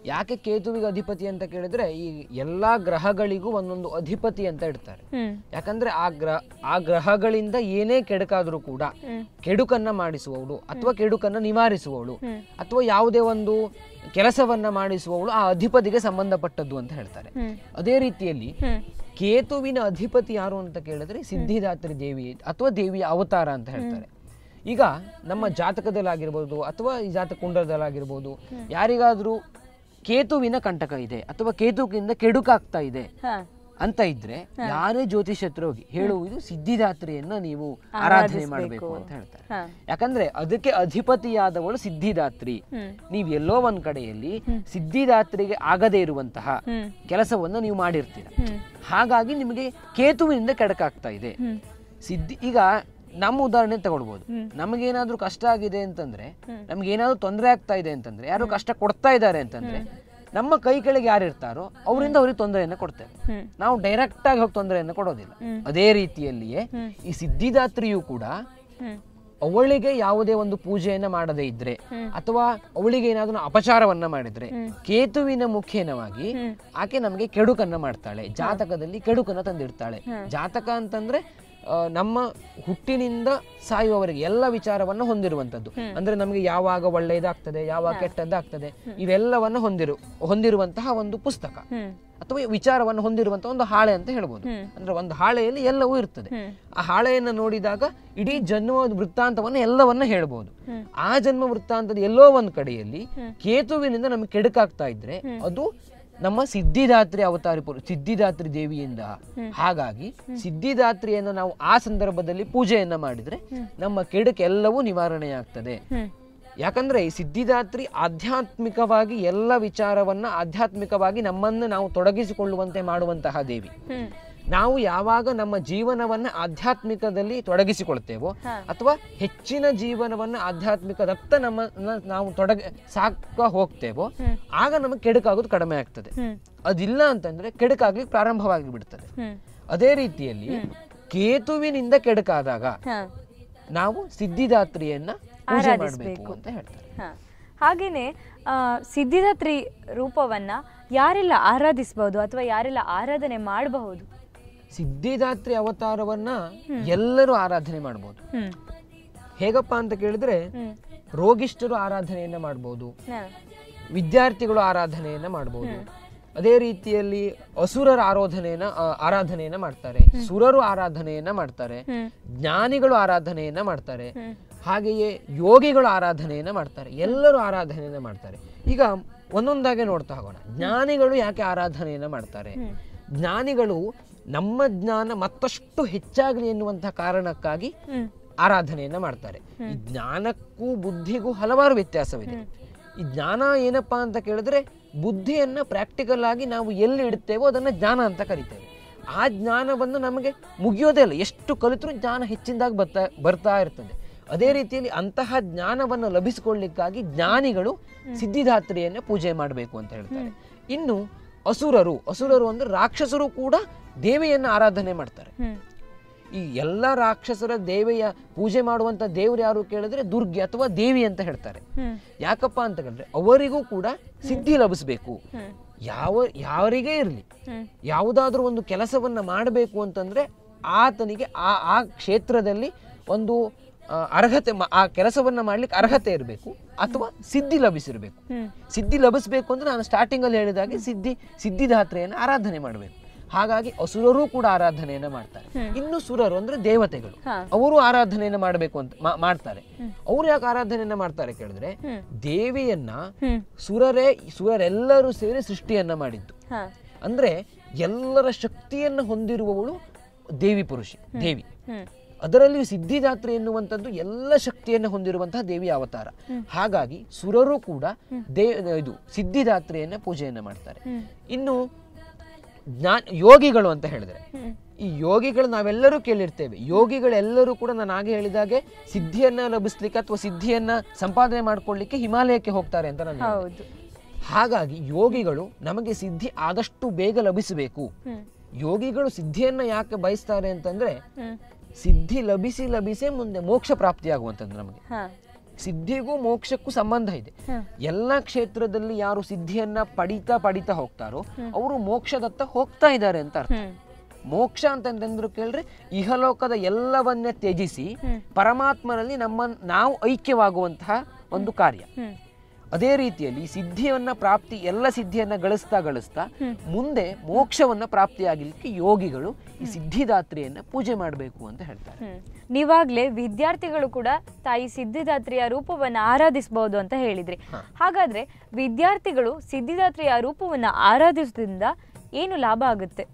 ಯಾಕೆ ಕೇತುವಿಗೆ ಅಧಿಪತಿ ಅಂತ ಕೇಳಿದ್ರೆ ಈ ಎಲ್ಲಾ ಗ್ರಹಗಳಿಗೂ ಒಂದೊಂದು ಅಧಿಪತಿ ಅಂತ ಇಡ್ತಾರೆ ಹ್ಮ್ ಯಾಕಂದ್ರೆ ಆ ಗ್ರಹ ಆ ಗ್ರಹಗಳಿಂದ ಏನೇ ಕೆಡುಕಾದ್ರೂ ಕೂಡ ಹ್ಮ್ ಕೆಡುಕನ್ನ ಮಾಡಿಸುವವಳು ಅಥವಾ ಕೆಡುಕನ್ನ ನಿವಾರಿಸುವವಳು ಹ್ಮ್ ಅಥವಾ ಯಾವುದೇ ಒಂದು ಕೆಲಸವನ್ನ ಮಾಡಿಸುವವಳು ಆ ಅಧಿಪತಿಗೆ ಸಂಬಂಧಪಟ್ಟದ್ದು ಅಂತ ಹೇಳ್ತಾರೆ ಹ್ಮ್ ಅದೇ ರೀತಿಯಲ್ಲಿ ಹ್ಮ್ ಕೇತುವಿನ ಅಧಿಪತಿ ಯಾರು ಅಂತ ಕೇಳಿದ್ರೆ ಸಿದ್ಧಿದಾತ್ರಿ ದೇವಿ ಅಥವಾ ದೇವಿಯ ಅವತಾರ ಅಂತ ಹೇಳ್ತಾರೆ ಈಗ ನಮ್ಮ ಜಾತಕದಲ್ಲಾಗಿರ್ಬೋದು ಅಥವಾ ಈ ಜಾತಕ ಕುಂಡಲದಲ್ಲಾಗಿರ್ಬೋದು ಯಾರಿಗಾದ್ರೂ ಕೇತುವಿನ ಕಂಟಕ ಇದೆ ಅಥವಾ ಕೇತುವಿನಿಂದ ಕೆಡುಕಾಗ್ತಾ ಇದೆ ಹಾ ಅಂತ ಇದ್ರೆ ಯಾರೇ ಜ್ಯೋತಿಷತ್ರ ಹೋಗಿ ಹೇಳುವುದು ಸಿದ್ಧಿದಾತ್ರಿಯನ್ನ ನೀವು ಆರಾಧನೆ ಮಾಡಬೇಕು ಅಂತ ಹೇಳ್ತಾರೆ ಹಾ ಯಾಕಂದ್ರೆ ಅದಕ್ಕೆ ಅಧಿಪತಿಯಾದವಳು ಸಿದ್ಧಿದಾತ್ರಿ ಹ್ಮ್ ನೀವು ಎಲ್ಲೋ ಒಂದ್ ಕಡೆಯಲ್ಲಿ ಸಿದ್ಧಿದಾತ್ರಿಗೆ ಆಗದೇ ಇರುವಂತಹ ಹ್ಮ್ ಕೆಲಸವನ್ನ ನೀವು ಮಾಡಿರ್ತೀರ ಹ್ಮ್ ಹಾಗಾಗಿ ನಿಮಗೆ ಕೇತುವಿನಿಂದ ಕೆಡಕಾಗ್ತಾ ಇದೆ ಹ್ಮ್ ಸಿದ್ಧಿ ಈಗ ನಮ್ಮ ಉದಾಹರಣೆ ತಗೊಳ್ಬೋದು ಹ್ಮ್. ನಮಗೇನಾದ್ರೂ ಕಷ್ಟ ಆಗಿದೆ ಅಂತಂದ್ರೆ ಹ್ಮ್. ನಮ್ಗೆ ಏನಾದ್ರೂ ತೊಂದರೆ ಆಗ್ತಾ ಇದೆ ಅಂತಂದ್ರೆ ಯಾರು ಕಷ್ಟ ಕೊಡ್ತಾ ಇದ್ದಾರೆ ಅಂತಂದ್ರೆ ನಮ್ಮ ಕೈ ಕೆಳಗೆ ಯಾರು ಇರ್ತಾರೋ ಅವರಿಂದ ಅವ್ರಿಗೆ ತೊಂದರೆಯನ್ನ ಕೊಡ್ತೇವೆ ಹ್ಮ್ ನಾವು ಡೈರೆಕ್ಟ್ ಆಗಿ ಹೋಗಿ ತೊಂದರೆಯನ್ನು ಕೊಡೋದಿಲ್ಲ ಹ್ಮ್. ಅದೇ ರೀತಿಯಲ್ಲಿಯೇ ಹ್ಮ್. ಈ ಸಿದ್ಧಿದಾತ್ರಿಯು ಕೂಡ ಹ್ಮ್ ಅವಳಿಗೆ ಯಾವುದೇ ಒಂದು ಪೂಜೆಯನ್ನ ಮಾಡದೇ ಇದ್ರೆ ಹ್ಮ್. ಅಥವಾ ಅವಳಿಗೆ ಏನಾದ್ರೂ ಅಪಚಾರವನ್ನ ಮಾಡಿದ್ರೆ ಹ್ಮ್. ಕೇತುವಿನ ಮುಖೇನವಾಗಿ ಹ್ಮ್. ಆಕೆ ನಮಗೆ ಕೆಡುಕನ್ನ ಮಾಡ್ತಾಳೆ ಜಾತಕದಲ್ಲಿ ಕೆಡುಕನ್ನ ತಂದಿಡ್ತಾಳೆ ಹ್ಮ್. ಜಾತಕ ಅಂತಂದ್ರೆ ಆ, ನಮ್ಮ ಹುಟ್ಟಿನಿಂದ ಸಾಯುವವರೆಗೆ ಎಲ್ಲ ವಿಚಾರವನ್ನ ಹೊಂದಿರುವಂತದ್ದು ಅಂದ್ರೆ ನಮಗೆ ಯಾವಾಗ ಒಳ್ಳೆಯದಾಗ್ತದೆ ಯಾವಾಗ ಕೆಟ್ಟದ್ದಾಗ್ತದೆ ಇವೆಲ್ಲವನ್ನ ಹೊಂದಿರು ಹೊಂದಿರುವಂತಹ ಒಂದು ಪುಸ್ತಕ ಹ್ಮ್ ಅಥವಾ ವಿಚಾರವನ್ನು ಹೊಂದಿರುವಂತಹ ಒಂದು ಹಾಳೆ ಅಂತ ಹೇಳ್ಬೋದು ಹ್ಮ್. ಅಂದ್ರೆ ಒಂದು ಹಾಳೆಯಲ್ಲಿ ಎಲ್ಲವೂ ಇರ್ತದೆ ಹ್ಮ್. ಆ ಹಾಳೆಯನ್ನ ನೋಡಿದಾಗ ಇಡೀ ಜನ್ಮ ವೃತ್ತಾಂತವನ್ನ ಎಲ್ಲವನ್ನ ಹೇಳ್ಬೋದು ಹ್ಮ್. ಆ ಜನ್ಮ ವೃತ್ತಾಂತದ ಎಲ್ಲೋ ಒಂದ್ ಕಡೆಯಲ್ಲಿ ಹ್ಮ್. ಕೇತುವಿನಿಂದ ನಮಗೆ ಕೆಡುಕಾಗ್ತಾ ಇದ್ರೆ ಅದು ನಮ್ಮ ಸಿದ್ಧಿದಾತ್ರಿ ಅವತಾರಿ ಪುರು ಸಿದ್ಧಿದಾತ್ರಿ ದೇವಿಯಿಂದ ಹಾಗಾಗಿ ಸಿದ್ಧಿದಾತ್ರಿಯನ್ನ ನಾವು ಆ ಸಂದರ್ಭದಲ್ಲಿ ಪೂಜೆಯನ್ನ ಮಾಡಿದ್ರೆ ನಮ್ಮ ಕೆಡುಕೆಲ್ಲವೂ ನಿವಾರಣೆಯಾಗ್ತದೆ ಹ್ಮ್ ಯಾಕಂದ್ರೆ ಈ ಸಿದ್ಧಿದಾತ್ರಿ ಆಧ್ಯಾತ್ಮಿಕವಾಗಿ ಎಲ್ಲ ವಿಚಾರವನ್ನ ಆಧ್ಯಾತ್ಮಿಕವಾಗಿ ನಮ್ಮನ್ನು ನಾವು ತೊಡಗಿಸಿಕೊಳ್ಳುವಂತೆ ಮಾಡುವಂತಹ ದೇವಿ ಹ್ಮ್ ನಾವು ಯಾವಾಗ ನಮ್ಮ ಜೀವನವನ್ನ ಆಧ್ಯಾತ್ಮಿಕದಲ್ಲಿ ತೊಡಗಿಸಿಕೊಳ್ತೇವೋ ಹಾ. ಅಥವಾ ಹೆಚ್ಚಿನ ಜೀವನವನ್ನ ಆಧ್ಯಾತ್ಮಿಕದತ್ತ ನಮ್ಮ ನ- ನಾವು ತೊಡಗ ಸಾಕ ಹೋಗ್ತೇವೋ ಹ್ಮ್. ಆಗ ನಮಗೆ ಕೆಡುಕಾಗೋದು ಕಡಿಮೆ ಆಗ್ತದೆ ಹ್ಮ್ ಅದಿಲ್ಲ ಅಂತಂದ್ರೆ ಕೆಡುಕಾಗ್ಲಿಕ್ಕೆ ಪ್ರಾರಂಭವಾಗಿ ಬಿಡ್ತದೆ ಹ್ಮ್ ಅದೇ ರೀತಿಯಲ್ಲಿ ಕೇತುವಿನಿಂದ ಕೆಡುಕಾದಾಗ ಹಾ ನಾವು ಸಿದ್ಧಿದಾತ್ರಿಯನ್ನ ಪೂಜೆ ಮಾಡಬೇಕು ಅಂತ ಹೇಳ್ತಾರೆ ಹಾ. ಹಾಗೇನೆ ಆ, ಸಿದ್ಧಿದಾತ್ರಿ ರೂಪವನ್ನ ಯಾರೆಲ್ಲ ಆರಾಧಿಸಬಹುದು ಅಥವಾ ಯಾರೆಲ್ಲ ಆರಾಧನೆ ಮಾಡಬಹುದು ಸಿದ್ಧಿದಾತ್ರಿ ಅವತಾರವನ್ನ ಎಲ್ಲರೂ ಆರಾಧನೆ ಮಾಡಬಹುದು ಹ್ಮ್ ಹೇಗಪ್ಪ ಅಂತ ಕೇಳಿದ್ರೆ ಹ್ಮ್ ರೋಗಿಷ್ಠರು ಆರಾಧನೆಯನ್ನ ಮಾಡಬಹುದು ಹಾ. ವಿದ್ಯಾರ್ಥಿಗಳು ಆರಾಧನೆಯನ್ನ ಮಾಡಬಹುದು ಅದೇ ರೀತಿಯಲ್ಲಿ ಅಸುರರ ಆರಾಧನೆಯನ್ನ ಆ, ಆರಾಧನೆಯನ್ನ ಮಾಡ್ತಾರೆ ಸುರರು ಆರಾಧನೆಯನ್ನ ಮಾಡ್ತಾರೆ ಹ್ಮ್ ಜ್ಞಾನಿಗಳು ಆರಾಧನೆಯನ್ನ ಮಾಡ್ತಾರೆ ಹ್ಮ್ ಹಾಗೆಯೇ ಯೋಗಿಗಳು ಆರಾಧನೆಯನ್ನ ಮಾಡ್ತಾರೆ ಎಲ್ಲರೂ ಆರಾಧನೆಯನ್ನ ಮಾಡ್ತಾರೆ ಈಗ ಒಂದೊಂದಾಗೆ ನೋಡ್ತಾ ಹೋಗೋಣ ಜ್ಞಾನಿಗಳು ಯಾಕೆ ಆರಾಧನೆಯನ್ನ ಮಾಡ್ತಾರೆ ಹ್ಮ್. ಜ್ಞಾನಿಗಳು ನಮ್ಮ ಜ್ಞಾನ ಮತ್ತಷ್ಟು ಹೆಚ್ಚಾಗಲಿ ಎನ್ನುವಂತಹ ಕಾರಣಕ್ಕಾಗಿ ಹ್ಮ್ ಆರಾಧನೆಯನ್ನ ಮಾಡ್ತಾರೆ ಈ ಜ್ಞಾನಕ್ಕೂ ಬುದ್ಧಿಗೂ ಹಲವಾರು ವ್ಯತ್ಯಾಸವಿದೆ ಈ ಜ್ಞಾನ ಏನಪ್ಪಾ ಅಂತ ಕೇಳಿದ್ರೆ ಬುದ್ಧಿಯನ್ನ ಪ್ರಾಕ್ಟಿಕಲ್ ಆಗಿ ನಾವು ಎಲ್ಲಿ ಇಡ್ತೇವೋ ಅದನ್ನ ಜ್ಞಾನ ಅಂತ ಕರಿತೇವೆ ಆ ಜ್ಞಾನವನ್ನು ನಮಗೆ ಮುಗಿಯೋದೇ ಇಲ್ಲ ಎಷ್ಟು ಕಲಿತರೂ ಜ್ಞಾನ ಹೆಚ್ಚಿನದಾಗಿ ಬರ್ತಾ ಬರ್ತಾ ಇರ್ತದೆ ಅದೇ ರೀತಿಯಲ್ಲಿ ಅಂತಹ ಜ್ಞಾನವನ್ನು ಲಭಿಸಿಕೊಳ್ಳಿಕ್ಕಾಗಿ ಜ್ಞಾನಿಗಳು ಸಿದ್ಧಿದಾತ್ರಿಯನ್ನ ಪೂಜೆ ಮಾಡಬೇಕು ಅಂತ ಹೇಳ್ತಾರೆ ಇನ್ನು ಅಸುರರು ಅಸುರರು ಅಂದ್ರೆ ರಾಕ್ಷಸರು ಕೂಡ ದೇವಿಯನ್ನ ಆರಾಧನೆ ಮಾಡ್ತಾರೆ ಹ್ಮ್ ಈ ಎಲ್ಲ ರಾಕ್ಷಸರ ದೇವಿಯ ಪೂಜೆ ಮಾಡುವಂತ ದೇವ್ರು ಯಾರು ಕೇಳಿದ್ರೆ ದುರ್ಗೆ ಅಥವಾ ದೇವಿ ಅಂತ ಹೇಳ್ತಾರೆ ಹ್ಮ್ ಯಾಕಪ್ಪ ಅಂತ ಕೇಳಿದ್ರೆ ಅವರಿಗೂ ಕೂಡ ಸಿದ್ಧಿ ಲಭಿಸಬೇಕು ಹ್ಮ್ ಯಾವ ಯಾರಿಗೇ ಇರಲಿ ಹ್ಮ್ ಯಾವುದಾದ್ರೂ ಒಂದು ಕೆಲಸವನ್ನ ಮಾಡಬೇಕು ಅಂತಂದ್ರೆ ಆತನಿಗೆ ಆ ಆ ಕ್ಷೇತ್ರದಲ್ಲಿ ಒಂದು ಆ, ಅರ್ಹತೆ ಮ- ಆ ಕೆಲಸವನ್ನ ಮಾಡ್ಲಿಕ್ಕೆ ಅರ್ಹತೆ ಇರಬೇಕು ಅಥವಾ ಸಿದ್ಧಿ ಲಭಿಸಿರ್ಬೇಕು ಹ್ಮ್ ಸಿದ್ಧಿ ಲಭಿಸಬೇಕು ಅಂದ್ರೆ ನಾನು ಸ್ಟಾರ್ಟಿಂಗ್ ಅಲ್ಲಿ ಹೇಳಿದಾಗೆ ಸಿದ್ಧಿ ಸಿದ್ಧಿದಾತ್ರೆಯನ್ನು ಆರಾಧನೆ ಮಾಡಬೇಕು ಹಾಗಾಗಿ ಅಸುರರು ಕೂಡ ಆರಾಧನೆಯನ್ನ ಮಾಡ್ತಾರೆ ಇನ್ನು ಸುರರು ಅಂದ್ರೆ ದೇವತೆಗಳು ಹಾ. ಅವರು ಆರಾಧನೆಯನ್ನ ಮಾಡಬೇಕು ಅಂತ ಮಾ- ಮಾಡ್ತಾರೆ ಅವ್ರು ಯಾಕೆ ಆರಾಧನೆಯನ್ನ ಮಾಡ್ತಾರೆ ಕೇಳಿದ್ರೆ ಹ್ಮ್. ದೇವಿಯನ್ನ ಹ್ಮ್ ಸುರರೇ ಸುರರೆಲ್ಲರೂ ಸೇರಿ ಸೃಷ್ಟಿಯನ್ನ ಮಾಡಿದ್ದು ಹಾ ಅಂದ್ರೆ ಎಲ್ಲರ ಶಕ್ತಿಯನ್ನು ಹೊಂದಿರುವವಳು ದೇವಿ ಪುರುಷಿ ದೇವಿ ಹ್ಮ್ ಅದರಲ್ಲಿಯೂ ಸಿದ್ಧಿದಾತ್ರಿ ಎನ್ನುವಂಥದ್ದು ಎಲ್ಲ ಶಕ್ತಿಯನ್ನು ಹೊಂದಿರುವಂತಹ ದೇವಿಯ ಅವತಾರ ಹಾಗಾಗಿ ಸುರರು ಕೂಡ ದೇ ಇದು ಸಿದ್ಧಿದಾತ್ರಿಯನ್ನ ಪೂಜೆಯನ್ನ ಮಾಡ್ತಾರೆ ಹ್ಮ್. ಇನ್ನು ಜ್ಞಾನ ಯೋಗಿಗಳು ಅಂತ ಹೇಳಿದ್ರೆ ಹ್ಮ್ ಈ ಯೋಗಿಗಳು ನಾವೆಲ್ಲರೂ ಕೇಳಿರ್ತೇವೆ ಯೋಗಿಗಳೆಲ್ಲರೂ ಕೂಡ ನಾನು ಹಾಗೆ ಹೇಳಿದಾಗೆ ಸಿದ್ಧಿಯನ್ನ ಲಭಿಸ್ಲಿಕ್ಕೆ ಅಥವಾ ಸಿದ್ಧಿಯನ್ನ ಸಂಪಾದನೆ ಮಾಡ್ಕೊಳ್ಳಿಕ್ಕೆ ಹಿಮಾಲಯಕ್ಕೆ ಹೋಗ್ತಾರೆ ಅಂತ ನಾನು ಹೇಳಿದೆ. ಹೌದು ಹಾಗಾಗಿ ಯೋಗಿಗಳು ನಮಗೆ ಸಿದ್ಧಿ ಆದಷ್ಟು ಬೇಗ ಲಭಿಸಬೇಕು ಹ್ಮ್ ಯೋಗಿಗಳು ಸಿದ್ಧಿಯನ್ನ ಯಾಕೆ ಬಯಸ್ತಾರೆ ಅಂತಂದ್ರೆ ಹ್ಮ್ ಸಿದ್ಧಿ ಲಭಿಸಿ ಲಭಿಸೇ ಮುಂದೆ ಮೋಕ್ಷ ಪ್ರಾಪ್ತಿಯಾಗುವಂಥದ್ದು ನಮಗೆ ಹಾ ಸಿದ್ಧಿಗೂ ಮೋಕ್ಷಕ್ಕೂ ಸಂಬಂಧ ಇದೆ ಹ್ಮ್. ಎಲ್ಲ ಕ್ಷೇತ್ರದಲ್ಲಿ ಯಾರು ಸಿದ್ಧಿಯನ್ನ ಪಡಿತಾ ಪಡಿತಾ ಹೋಗ್ತಾರೋ ಅವರು ಮೋಕ್ಷದತ್ತ ಹೋಗ್ತಾ ಇದ್ದಾರೆ ಅಂತ ಅರ್ಥ ಹ್ಮ್ ಮೋಕ್ಷ ಅಂತಂದ್ರೆ ಕೇಳಿದ್ರೆ ಇಹಲೋಕದ ಎಲ್ಲವನ್ನ ತ್ಯಜಿಸಿ ಹ್ಮ್. ಪರಮಾತ್ಮನಲ್ಲಿ ನಮ್ಮ ನಾವು ಐಕ್ಯವಾಗುವಂತಹ ಒಂದು ಕಾರ್ಯ ಹ್ಮ್ ಅದೇ ರೀತಿಯಲ್ಲಿ ಸಿದ್ಧಿಯನ್ನ ಪ್ರಾಪ್ತಿ ಎಲ್ಲ ಸಿದ್ಧಿಯನ್ನ ಗಳಿಸ್ತಾ ಗಳಿಸ್ತಾ ಮುಂದೆ ಮೋಕ್ಷವನ್ನ ಪ್ರಾಪ್ತಿಯಾಗಲಿಕ್ಕೆ ಯೋಗಿಗಳು ಈ ಸಿದ್ಧಿದಾತ್ರಿಯನ್ನ ಪೂಜೆ ಮಾಡಬೇಕು ಅಂತ ಹೇಳ್ತಾರೆ ಹ್ಮ್. ನೀವಾಗ್ಲೇ ವಿದ್ಯಾರ್ಥಿಗಳು ಕೂಡ ತಾಯಿ ಸಿದ್ಧಿದಾತ್ರಿಯ ರೂಪವನ್ನು ಆರಾಧಿಸಬಹುದು ಅಂತ ಹೇಳಿದ್ರಿ ಹಾಗಾದ್ರೆ ವಿದ್ಯಾರ್ಥಿಗಳು ಸಿದ್ಧಿದಾತ್ರಿಯ ರೂಪವನ್ನು ಆರಾಧಿಸೋದ್ರಿಂದ ಏನು ಲಾಭ ಆಗುತ್ತೆ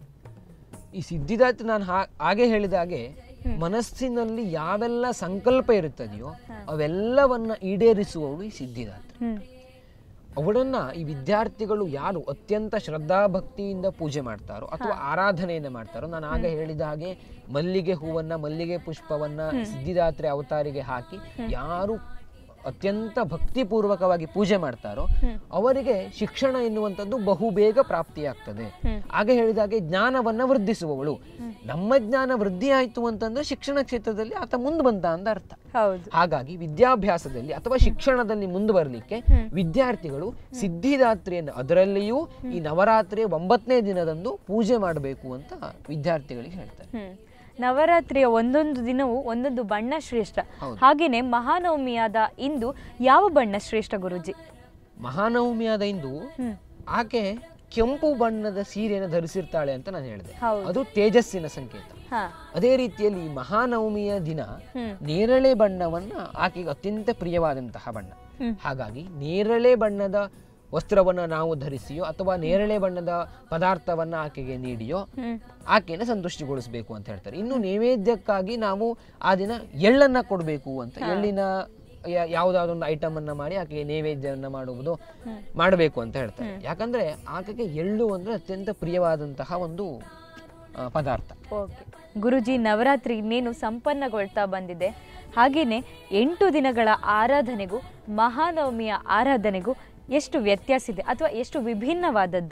ಈ ಸಿದ್ಧಿದಾತ್ರಿ ನಾನು ಹಾ- ಹಾಗೆ ಹೇಳಿದ ಹಾಗೆ ಮನಸ್ಸಿನಲ್ಲಿ ಯಾವೆಲ್ಲ ಸಂಕಲ್ಪ ಇರುತ್ತದೆಯೋ ಅವೆಲ್ಲವನ್ನ ಈಡೇರಿಸುವವಳು ಈ ಸಿದ್ಧಿದಾತ್ರಿ ಹ್ಮ್ ಅವಳನ್ನ ಈ ವಿದ್ಯಾರ್ಥಿಗಳು ಯಾರು ಅತ್ಯಂತ ಶ್ರದ್ಧಾಭಕ್ತಿಯಿಂದ ಪೂಜೆ ಮಾಡ್ತಾರೋ ಅಥವಾ ಆರಾಧನೆಯನ್ನ ಮಾಡ್ತಾರೋ ನಾನು ಆಗ ಹೇಳಿದ ಹಾಗೆ ಮಲ್ಲಿಗೆ ಹೂವನ್ನ ಮಲ್ಲಿಗೆ ಪುಷ್ಪವನ್ನ ಸಿದ್ಧಿದಾತ್ರಿ ಅವತಾರಿಗೆ ಹಾಕಿ ಯಾರು ಅತ್ಯಂತ ಭಕ್ತಿಪೂರ್ವಕವಾಗಿ ಪೂಜೆ ಮಾಡ್ತಾರೋ ಅವರಿಗೆ ಶಿಕ್ಷಣ ಎನ್ನುವಂಥದ್ದು ಬಹುಬೇಗ ಪ್ರಾಪ್ತಿಯಾಗ್ತದೆ ಹಾಗೆ ಹೇಳಿದ ಹಾಗೆ ಜ್ಞಾನವನ್ನ ವೃದ್ಧಿಸುವವಳು ನಮ್ಮ ಜ್ಞಾನ ವೃದ್ಧಿ ಆಯ್ತು ಅಂತಂದ್ರೆ ಶಿಕ್ಷಣ ಕ್ಷೇತ್ರದಲ್ಲಿ ಆತ ಮುಂದೆ ಬಂತ ಅಂತ ಅರ್ಥ ಹೌದು ಹಾಗಾಗಿ ವಿದ್ಯಾಭ್ಯಾಸದಲ್ಲಿ ಅಥವಾ ಶಿಕ್ಷಣದಲ್ಲಿ ಮುಂದುವರಲಿಕ್ಕೆ ವಿದ್ಯಾರ್ಥಿಗಳು ಸಿದ್ಧಿದಾತ್ರಿಯನ್ನು ಅದರಲ್ಲಿಯೂ ಈ ನವರಾತ್ರಿಯ ಒಂಬತ್ತನೇ ದಿನದಂದು ಪೂಜೆ ಮಾಡಬೇಕು ಅಂತ ವಿದ್ಯಾರ್ಥಿಗಳಿಗೆ ಹೇಳ್ತಾರೆ ಹ್ಮ್ ನವರಾತ್ರಿಯ ಒಂದೊಂದು ದಿನವೂ ಒಂದೊಂದು ಬಣ್ಣ ಶ್ರೇಷ್ಠ ಹೌದು. ಹಾಗೇನೆ ಮಹಾನವಮಿಯಾದ ಇಂದು ಯಾವ ಬಣ್ಣ ಶ್ರೇಷ್ಠ ಗುರುಜಿ ಮಹಾನವಮಿಯಾದ ಇಂದು ಹ್ಮ್ ಆಕೆ ಕೆಂಪು ಬಣ್ಣದ ಸೀರೆಯನ್ನು ಧರಿಸಿರ್ತಾಳೆ ಅಂತ ನಾನು ಹೇಳಿದೆ ಹೌದು. ಅದು ತೇಜಸ್ಸಿನ ಸಂಕೇತ ಹಾ ಅದೇ ರೀತಿಯಲ್ಲಿ ಈ ಮಹಾನವಮಿಯ ದಿನ ಹ್ಮ್ ನೇರಳೆ ಬಣ್ಣವನ್ನ ಆಕೆಗೆ ಅತ್ಯಂತ ಪ್ರಿಯವಾದಂತಹ ಬಣ್ಣ ಹ್ಮ್. ಹಾಗಾಗಿ ನೇರಳೆ ಬಣ್ಣದ ವಸ್ತ್ರವನ್ನ ನಾವು ಧರಿಸಿಯೋ ಅಥವಾ ನೇರಳೆ ಬಣ್ಣದ ಪದಾರ್ಥವನ್ನ ಆಕೆಗೆ ನೀಡಿಯೋ ಹ್ಮ್ ಆಕೆಯನ್ನು ಸಂತುಷ್ಟಿಗೊಳಿಸಬೇಕು ಅಂತ ಹೇಳ್ತಾರೆ ಇನ್ನು ನೈವೇದ್ಯಕ್ಕಾಗಿ ನಾವು ಆ ದಿನ ಎಳ್ಳನ್ನ ಕೊಡಬೇಕು ಅಂತ ಎಳ್ಳಿನ ಯಾ- ಯಾವುದಾದ್ರು ಒಂದು ಐಟಮ್ ಅನ್ನ ಮಾಡಿ ಆಕೆಗೆ ನೈವೇದ್ಯವನ್ನ ಮಾಡುವುದು ಮಾಡಬೇಕು ಅಂತ ಹೇಳ್ತಾರೆ ಯಾಕಂದ್ರೆ ಆಕೆಗೆ ಎಳ್ಳು ಅಂದ್ರೆ ಅತ್ಯಂತ ಪ್ರಿಯವಾದಂತಹ ಒಂದು ಆ, ಪದಾರ್ಥ ಓಕೆ ಗುರುಜಿ ನವರಾತ್ರಿ ಇನ್ನೇನು ಸಂಪನ್ನಗೊಳ್ತಾ ಬಂದಿದೆ ಹಾಗೇನೆ ಎಂಟು ದಿನಗಳ ಆರಾಧನೆಗೂ ಮಹಾನವಮಿಯ ಆರಾಧನೆಗೂ ಎಷ್ಟು ವ್ಯತ್ಯಾಸ ಇದೆ ಅಥವಾ ಎಷ್ಟು ವಿಭಿನ್ನವಾದದ್ದು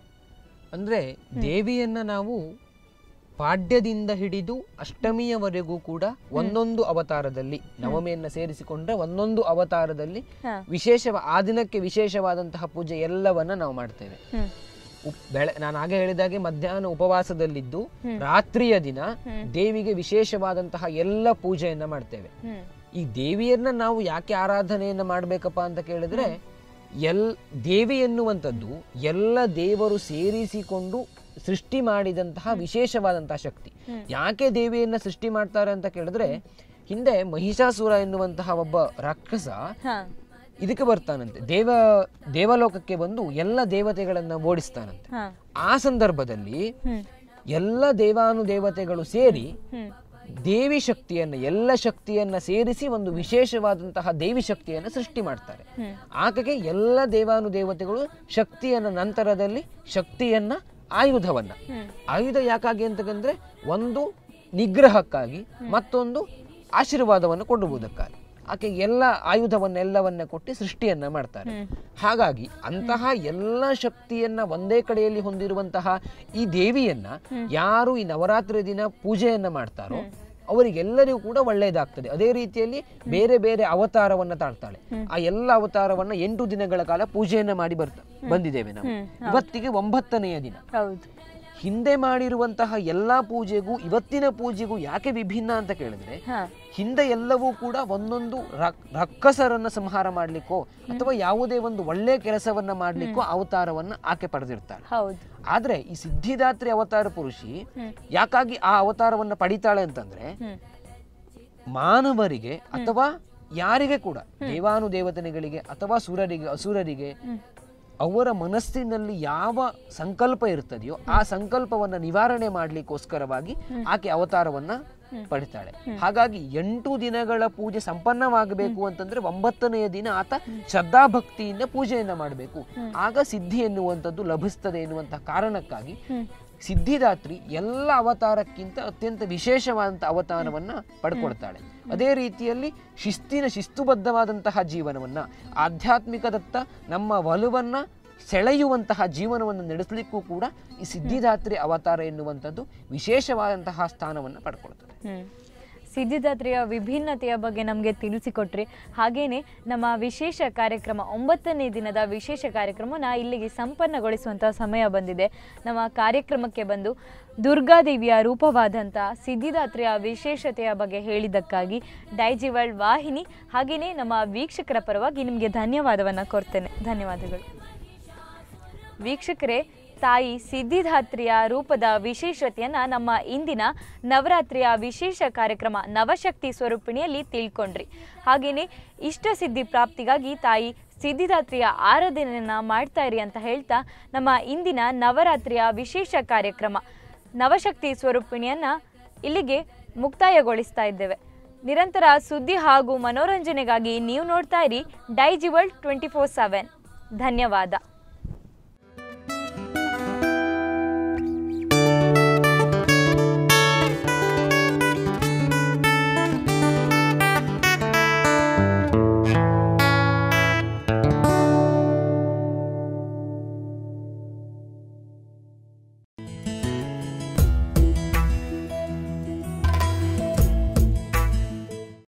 ಅಂದ್ರೆ ದೇವಿಯನ್ನ ನಾವು ಪಾಡ್ಯದಿಂದ ಹಿಡಿದು ಅಷ್ಟಮಿಯವರೆಗೂ ಕೂಡ ಒಂದೊಂದು ಅವತಾರದಲ್ಲಿ ನವಮಿಯನ್ನ ಸೇರಿಸಿಕೊಂಡ್ರೆ ಒಂದೊಂದು ಅವತಾರದಲ್ಲಿ ಹಾ. ವಿಶೇಷ ಆ ದಿನಕ್ಕೆ ವಿಶೇಷವಾದಂತಹ ಪೂಜೆ ಎಲ್ಲವನ್ನ ನಾವು ಮಾಡ್ತೇವೆ ಹ್ಮ್ ಉಪ್- ಬೆಳೆ ನಾನು ಆಗ ಹೇಳಿದಾಗೆ ಮಧ್ಯಾಹ್ನ ಉಪವಾಸದಲ್ಲಿದ್ದು ರಾತ್ರಿಯ ದಿನ ದೇವಿಗೆ ವಿಶೇಷವಾದಂತಹ ಎಲ್ಲ ಪೂಜೆಯನ್ನ ಮಾಡ್ತೇವೆ ಹ್ಮ್ ಈ ದೇವಿಯನ್ನ ನಾವು ಯಾಕೆ ಆರಾಧನೆಯನ್ನ ಮಾಡ್ಬೇಕಪ್ಪ ಅಂತ ಕೇಳಿದ್ರೆ ಎಲ್ ದೇವಿ ಎನ್ನುವಂಥದ್ದು ಎಲ್ಲ ದೇವರು ಸೇರಿಸಿಕೊಂಡು ಸೃಷ್ಟಿ ಮಾಡಿದಂತಹ ವಿಶೇಷವಾದಂತಹ ಶಕ್ತಿ ಯಾಕೆ ದೇವಿಯನ್ನ ಸೃಷ್ಟಿ ಮಾಡ್ತಾರೆ ಅಂತ ಕೇಳಿದ್ರೆ ಹಿಂದೆ ಮಹಿಷಾಸುರ ಎನ್ನುವಂತಹ ಒಬ್ಬ ರಾಕ್ಷಸ ಹಾ ಇದಕ್ಕೆ ಬರ್ತಾನಂತೆ ದೇವ ದೇವಲೋಕಕ್ಕೆ ಬಂದು ಎಲ್ಲ ದೇವತೆಗಳನ್ನ ಓಡಿಸ್ತಾನಂತೆ ಹಾ ಆ ಸಂದರ್ಭದಲ್ಲಿ ಹ್ಮ್ ಎಲ್ಲ ದೇವಾನುದೇವತೆಗಳು ಸೇರಿ ಹ್ಮ್ ದೇವಿ ಶಕ್ತಿಯನ್ನ ಎಲ್ಲ ಶಕ್ತಿಯನ್ನ ಸೇರಿಸಿ ಒಂದು ವಿಶೇಷವಾದಂತಹ ದೇವಿ ಶಕ್ತಿಯನ್ನ ಸೃಷ್ಟಿ ಮಾಡ್ತಾರೆ ಹ್ಮ್. ಆಕೆಗೆ ಎಲ್ಲ ದೇವಾನುದೇವತೆಗಳು ಶಕ್ತಿಯನ್ನ ನಂತರದಲ್ಲಿ ಶಕ್ತಿಯನ್ನ ಆಯುಧವನ್ನ ಹ್ಮ್. ಆಯುಧ ಯಾಕಾಗಿ ಅಂತಂದ್ರೆ ಒಂದು ನಿಗ್ರಹಕ್ಕಾಗಿ ಮತ್ತೊಂದು ಆಶೀರ್ವಾದವನ್ನು ಕೊಡುವುದಕ್ಕಾಗಿ ಆಕೆ ಎಲ್ಲ ಆಯುಧವನ್ನೆಲ್ಲವನ್ನ ಕೊಟ್ಟು ಸೃಷ್ಟಿಯನ್ನ ಮಾಡ್ತಾರೆ ಹ್ಮ್. ಹಾಗಾಗಿ ಅಂತಹ ಎಲ್ಲ ಶಕ್ತಿಯನ್ನ ಒಂದೇ ಕಡೆಯಲ್ಲಿ ಹೊಂದಿರುವಂತಹ ಈ ದೇವಿಯನ್ನ ಯಾರು ಈ ನವರಾತ್ರಿ ದಿನ ಪೂಜೆಯನ್ನ ಮಾಡ್ತಾರೋ ಅವರಿಗೆಲ್ಲರಿಗೂ ಕೂಡ ಒಳ್ಳೆಯದಾಗ್ತದೆ ಅದೇ ರೀತಿಯಲ್ಲಿ ಬೇರೆ ಬೇರೆ ಅವತಾರವನ್ನ ತಾಳ್ತಾಳೆ ಆ ಎಲ್ಲ ಅವತಾರವನ್ನ ಎಂಟು ದಿನಗಳ ಕಾಲ ಪೂಜೆಯನ್ನ ಮಾಡಿ ಬರ್ತಾ ಬಂದಿದ್ದೇವೆ ನಾವು ಹ್ಮ್. ಇವತ್ತಿಗೆ ಒಂಬತ್ತನೆಯ ದಿನ ಹೌದು ಹಿಂದೆ ಮಾಡಿರುವಂತಹ ಎಲ್ಲಾ ಪೂಜೆಗೂ ಇವತ್ತಿನ ಪೂಜೆಗೂ ಯಾಕೆ ವಿಭಿನ್ನ ಅಂತ ಕೇಳಿದ್ರೆ ಹಾ ಹಿಂದೆ ಎಲ್ಲವೂ ಕೂಡ ಒಂದೊಂದು ರಕ್- ರಕ್ಕಸರನ್ನ ಸಂಹಾರ ಮಾಡ್ಲಿಕ್ಕೋ ಅಥವಾ ಯಾವುದೇ ಒಂದು ಒಳ್ಳೆ ಕೆಲಸವನ್ನ ಮಾಡ್ಲಿಕ್ಕೋ ಅವತಾರವನ್ನ ಆಕೆ ಪಡೆದಿರ್ತಾಳೆ ಹೌದು ಆದ್ರೆ ಈ ಸಿದ್ಧಿದಾತ್ರಿ ಅವತಾರ ಪುರುಷಿ ಹ್ಮ್. ಯಾಕಾಗಿ ಆ ಅವತಾರವನ್ನ ಪಡಿತಾಳೆ ಅಂತಂದ್ರೆ ಹ್ಮ್ ಮಾನವರಿಗೆ ಅಥವಾ ಯಾರಿಗೆ ಕೂಡ ದೇವಾನುದೇವತೆಗಳಿಗೆ ಅಥವಾ ಸುರರಿಗೆ ಅಸುರರಿಗೆ ಅವರ ಮನಸ್ಸಿನಲ್ಲಿ ಯಾವ ಸಂಕಲ್ಪ ಇರ್ತದೆಯೋ ಆ ಸಂಕಲ್ಪವನ್ನ ನಿವಾರಣೆ ಮಾಡ್ಲಿಕ್ಕೋಸ್ಕರವಾಗಿ ಆಕೆ ಅವತಾರವನ್ನ ಪಡಿತಾಳೆ ಹಾಗಾಗಿ ಎಂಟು ದಿನಗಳ ಪೂಜೆ ಸಂಪನ್ನವಾಗಬೇಕು ಅಂತಂದ್ರೆ ಒಂಬತ್ತನೆಯ ದಿನ ಆತ ಶ್ರದ್ಧಾಭಕ್ತಿಯಿಂದ ಪೂಜೆಯನ್ನ ಮಾಡಬೇಕು ಆಗ ಸಿದ್ಧಿ ಎನ್ನುವಂಥದ್ದು ಲಭಿಸ್ತದೆ ಎನ್ನುವಂತಹ ಕಾರಣಕ್ಕಾಗಿ ಸಿದ್ಧಿದಾತ್ರಿ ಎಲ್ಲ ಅವತಾರಕ್ಕಿಂತ ಅತ್ಯಂತ ವಿಶೇಷವಾದಂಥ ಅವತಾರವನ್ನ ಪಡ್ಕೊಳ್ತಾಳೆ ಅದೇ ರೀತಿಯಲ್ಲಿ ಶಿಸ್ತಿನ ಶಿಸ್ತುಬದ್ಧವಾದಂತಹ ಜೀವನವನ್ನ ಆಧ್ಯಾತ್ಮಿಕದತ್ತ ನಮ್ಮ ಒಲವನ್ನ ಸೆಳೆಯುವಂತಹ ಜೀವನವನ್ನು ನಡೆಸಲಿಕ್ಕೂ ಕೂಡ ಈ ಸಿದ್ಧಿದಾತ್ರಿ ಅವತಾರ ಎನ್ನುವಂಥದ್ದು ವಿಶೇಷವಾದಂತಹ ಸ್ಥಾನವನ್ನು ಪಡ್ಕೊಳ್ತದೆ ಹ್ಮ್ ಸಿದ್ಧಿದಾತ್ರಿಯ ವಿಭಿನ್ನತೆಯ ಬಗ್ಗೆ ನಮಗೆ ತಿಳಿಸಿಕೊಟ್ರಿ ಹಾಗೆಯೇ ನಮ್ಮ ವಿಶೇಷ ಕಾರ್ಯಕ್ರಮ ಒಂಬತ್ತನೇ ದಿನದ ವಿಶೇಷ ಕಾರ್ಯಕ್ರಮನ ಇಲ್ಲಿಗೆ ಸಂಪನ್ನಗೊಳಿಸುವಂಥ ಸಮಯ ಬಂದಿದೆ ನಮ್ಮ ಕಾರ್ಯಕ್ರಮಕ್ಕೆ ಬಂದು ದುರ್ಗಾದೇವಿಯ ರೂಪವಾದಂಥ ಸಿದ್ಧಿದಾತ್ರಿಯ ವಿಶೇಷತೆಯ ಬಗ್ಗೆ ಹೇಳಿದ್ದಕ್ಕಾಗಿ ಡೈಜಿ ವರ್ಲ್ಡ್ ವಾಹಿನಿ ಹಾಗೆಯೇ ನಮ್ಮ ವೀಕ್ಷಕರ ಪರವಾಗಿ ನಿಮಗೆ ಧನ್ಯವಾದವನ್ನು ಕೊಡ್ತೇನೆ ಧನ್ಯವಾದಗಳು ವೀಕ್ಷಕರೇ ತಾಯಿ ಸಿದ್ಧಿದಾತ್ರಿಯ ರೂಪದ ವಿಶೇಷತೆಯನ್ನು ನಮ್ಮ ಇಂದಿನ ನವರಾತ್ರಿಯ ವಿಶೇಷ ಕಾರ್ಯಕ್ರಮ ನವಶಕ್ತಿ ಸ್ವರೂಪಿಣಿಯಲ್ಲಿ ತಿಳ್ಕೊಂಡ್ರಿ ಹಾಗೆಯೇ ಇಷ್ಟ ಸಿದ್ಧಿ ಪ್ರಾಪ್ತಿಗಾಗಿ ತಾಯಿ ಸಿದ್ಧಿದಾತ್ರಿಯ ಆರಾಧನೆಯನ್ನು ಮಾಡ್ತಾ ಇರಿ ಅಂತ ಹೇಳ್ತಾ ನಮ್ಮ ಇಂದಿನ ನವರಾತ್ರಿಯ ವಿಶೇಷ ಕಾರ್ಯಕ್ರಮ ನವಶಕ್ತಿ ಸ್ವರೂಪಿಣಿಯನ್ನು ಇಲ್ಲಿಗೆ ಮುಕ್ತಾಯಗೊಳಿಸ್ತಾ ಇದ್ದೇವೆ ನಿರಂತರ ಸುದ್ದಿ ಹಾಗೂ ಮನೋರಂಜನೆಗಾಗಿ ನೀವು ನೋಡ್ತಾ ಇರಿ Daiji world twenty four seven ಧನ್ಯವಾದ